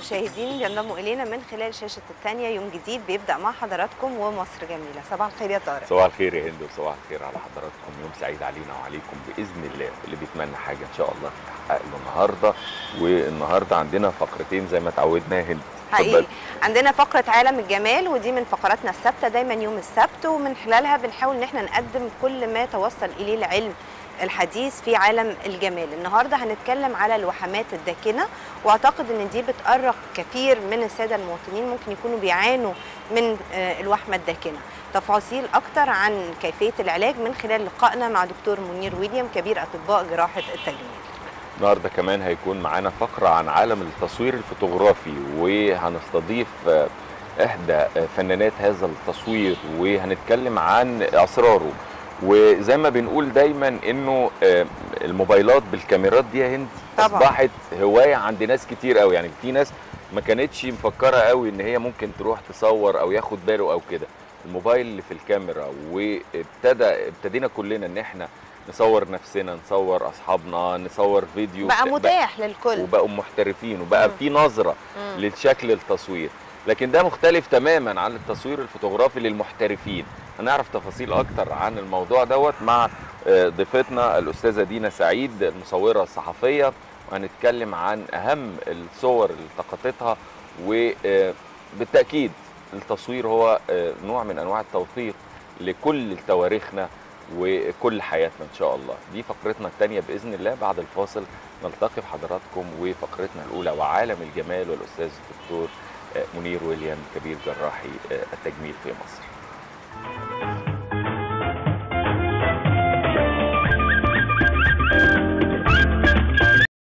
مشاهدين بينضموا الينا من خلال شاشه الثانيه يوم جديد بيبدا مع حضراتكم ومصر جميله صباح الخير يا طارق صباح الخير يا هند وصباح الخير على حضراتكم يوم سعيد علينا وعليكم باذن الله اللي بيتمنى حاجه ان شاء الله تتحقق له النهارده والنهارده عندنا فقرتين زي ما اتعودنا يا هند حقيقي اتفضل. عندنا فقره عالم الجمال ودي من فقراتنا الثابته دايما يوم السبت ومن خلالها بنحاول ان احنا نقدم كل ما توصل اليه العلم الحديث في عالم الجمال النهارده هنتكلم على الوحمات الداكنه واعتقد ان دي بتأرق كثير من الساده المواطنين ممكن يكونوا بيعانوا من آه، الوحمه الداكنه تفاصيل اكتر عن كيفيه العلاج من خلال لقائنا مع دكتور منير ويليام كبير اطباء جراحه التجميل النهارده كمان هيكون معانا فقره عن عالم التصوير الفوتوغرافي وهنستضيف آه، احدى آه، فنانات هذا التصوير وهنتكلم عن اسراره وزي ما بنقول دايما انه آه، الموبايلات بالكاميرات دي يا هند طبعاً. اصبحت هوايه عند ناس كتير قوي يعني في ناس ما كانتش مفكره قوي ان هي ممكن تروح تصور او ياخد باله او كده الموبايل اللي في الكاميرا وابتدى ابتدينا كلنا ان احنا نصور نفسنا نصور اصحابنا نصور فيديو بقى متاح للكل وبقوا محترفين وبقى مم. في نظره مم. للشكل التصوير لكن ده مختلف تماما عن التصوير الفوتوغرافي للمحترفين هنعرف تفاصيل اكتر عن الموضوع دوت مع آه، ضيفتنا الاستاذه دينا سعيد المصوره الصحفيه وهنتكلم عن اهم الصور اللي التقطتها وبالتاكيد التصوير هو آه، نوع من انواع التوثيق لكل تواريخنا وكل حياتنا ان شاء الله دي فقرتنا الثانيه باذن الله بعد الفاصل نلتقي بحضراتكم وفقرتنا الاولى وعالم الجمال والاستاذ الدكتور آه، منير ويليام كبير جراحي آه، التجميل في مصر